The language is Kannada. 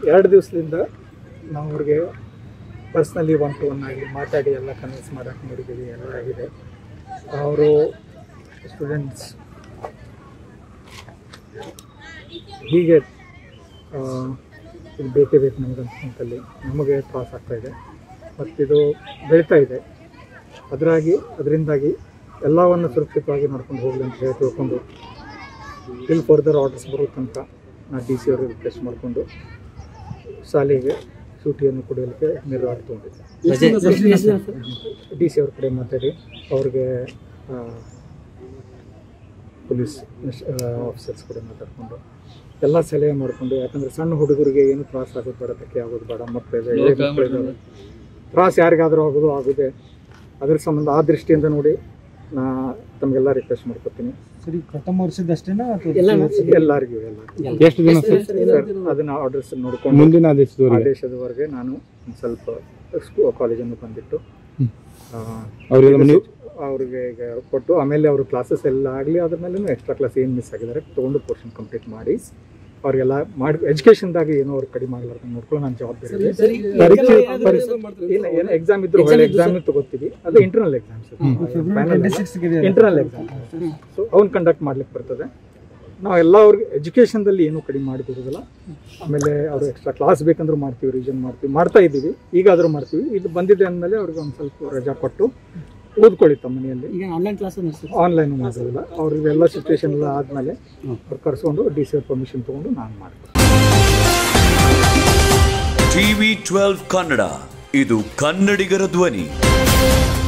ಎರಡು ದಿವಸದಿಂದ ನಾವು ಅವ್ರಿಗೆ ಪರ್ಸ್ನಲಿ ಒನ್ ಟು ಒನ್ ಆಗಿ ಮಾತಾಡಿ ಎಲ್ಲ ಕನ್ವಿನ್ಸ್ ಮಾಡೋಕ್ಕೆ ನೋಡಿದ್ದೀವಿ ಎಲ್ಲ ಆಗಿದೆ ಅವರು ಸ್ಟೂಡೆಂಟ್ಸ್ ಹೀಗೆ ಆ, ಇದು ಬೇಕೇ ಬೇಕು ನಮಗೆ ಅಂತಲ್ಲಿ ನಮಗೆ ತ್ರಾಸ ಆಗ್ತಾ ಇದೆ ಮತ್ತಿದು ಬೆಳೀತಾ ಇದೆ ಅದರಾಗಿ ಅದರಿಂದಾಗಿ ಎಲ್ಲವನ್ನು ಸುರಕ್ಷಿತವಾಗಿ ನೋಡ್ಕೊಂಡು ಹೋಗಲಿ ಅಂತ ಹೇಳಿ ತಿಳ್ಕೊಂಡು ಟಿಲ್ ಫರ್ದರ್ ಆರ್ಡರ್ಸ್ ಬರೋ ತನಕ ನಾ ಡಿ ಸಿ ಅವ್ರಿಗೆ ರಿಕ್ವೆಸ್ಟ್ ಮಾಡಿಕೊಂಡು ಶಾಲೆಗೆ ಸೂಟಿಯನ್ನು ಕೊಡಲಿಕ್ಕೆ ನಿರ್ಧಾರ ತೊಗೊಂಡಿದ್ದೆ ಡಿ ಸಿ ಅವ್ರ ಕಡೆ ಮಾತಾಡಿ ಅವ್ರಿಗೆ ಪೊಲೀಸ್ ಆಫೀಸರ್ಸ್ ಕೂಡ ಮಾತಾಡಿಕೊಂಡು ಎಲ್ಲ ಸಲಹೆ ಮಾಡಿಕೊಂಡು ಯಾಕಂದರೆ ಸಣ್ಣ ಹುಡುಗರಿಗೆ ಏನು ತ್ರಾಸ ಆಗೋದು ಬೇಡ ಧಕ್ಕೆ ಆಗೋದು ಬೇಡ ಮಕ್ಕಳಿದೆ ಎಳೆ ಮಕ್ಕಳಿದ್ದಾವೆ ತ್ರಾಸ ಯಾರಿಗಾದರೂ ಆಗೋದು ಆಗಿದೆ ಅದ್ರ ಸಂಬಂಧ ಆ ದೃಷ್ಟಿಯಿಂದ ನೋಡಿ ನಾ ತಮಗೆಲ್ಲ ರಿಕ್ವೆಸ್ಟ್ ಮಾಡ್ಕೊತೀನಿ ಸರಿ ಪ್ರಥಮ ವರ್ಷದಷ್ಟೇನಾ ಎಲ್ಲರಿಗೂ ಎಲ್ಲ ಎಷ್ಟು ದಿನ ಸರ್ ಸರ್ ಅದನ್ನ ಆರ್ಡರ್ಸ್ ನೋಡ್ಕೊಂಡು ಮುಂದಿನ ಆದೇಶದವರೆಗೆ ಆದೇಶದವರೆಗೆ ನಾನು ಒಂದು ಸ್ವಲ್ಪ ಸ್ಕೂ ಕಾಲೇಜನ್ನು ಬಂದಿಟ್ಟು ಆ, ಅವರಿಗೆ ನೀವು ಅವ್ರಿಗೆ ಈಗ ಕೊಟ್ಟು ಆಮೇಲೆ ಅವರು ಕ್ಲಾಸಸ್ ಎಲ್ಲ ಆಗಲಿ ಅದ್ರ ಮೇಲೆ ಎಕ್ಸ್ಟ್ರಾ ಕ್ಲಾಸ್ ಏನು ಮಿಸ್ ಆಗಿದ್ದಾರೆ ತೊಗೊಂಡು ಪೋರ್ಷನ್ ಕಂಪ್ಲೀಟ್ ಮಾಡಿ ಅವ್ರಿಗೆಲ್ಲ ಮಾಡಿ ಎಜುಕೇಷನ್ದಾಗ ಏನೋ ಅವ್ರು ಕಡಿಮೆ ಆಗಲಾರ್ದು ನೋಡ್ಕೊಳ್ಳೋ ನಾನು ಜವಾಬ್ದಾರಿ ಇದೆ. ಪರೀಕ್ಷೆ ಪರೀಕ್ಷೆ ಇಲ್ಲ ಏನು ಎಕ್ಸಾಮ್ ಇದ್ರು ಒಳ್ಳೆ ಎಕ್ಸಾಮ್ ತಗೋತೀವಿ ಅದು internal exams internal exam so ಅವ್ನು ಕಂಡಕ್ಟ್ ಮಾಡ್ಲಿಕ್ಕೆ ಬರ್ತದೆ ನಾವೆಲ್ಲ ಅವ್ರಿಗೆ ಎಜುಕೇಷನ್ದಲ್ಲಿ ಏನೂ ಕಡಿಮೆ ಮಾಡಿದಿರೋದಿಲ್ಲ ಆಮೇಲೆ ಅವರು ಎಕ್ಸ್ಟ್ರಾ ಕ್ಲಾಸ್ ಬೇಕಂದ್ರೂ ಮಾಡ್ತೀವಿ ರಿವಿಷನ್ ಮಾಡ್ತೀವಿ ಮಾಡ್ತಾ ಇದ್ದೀವಿ ಈಗಾದರೂ ಮಾಡ್ತೀವಿ ಇದು ಬಂದಿದೆ ಅಂದಮೇಲೆ ಅವ್ರಿಗೆ ಒಂದು ಸ್ವಲ್ಪ ರಜಾ ಕೊಟ್ಟು ಓದ್ಕೊಳ್ಳಿ ತಮ್ಮ ಮನೆಯಲ್ಲಿ ಈಗ ಆನ್ಲೈನ್ ಕ್ಲಾಸ್ ಸರ್ ಆನ್ಲೈನ್ ಮಾಡೋದಿಲ್ಲ ಅವ್ರಿಗೆಲ್ಲ ಸಿಚುವೇಶನ್ ಎಲ್ಲ ಆದಮೇಲೆ ಅವ್ರು ಕರ್ಸ್ಕೊಂಡು ಡಿ ಸಿ ಪರ್ಮಿಷನ್ ತೊಗೊಂಡು ನಾನು ಮಾಡ್ತೀನಿ ಟಿವಿ ಟ್ವೆಲ್ವ್ ಕನ್ನಡ ಇದು ಕನ್ನಡಿಗರ ಧ್ವನಿ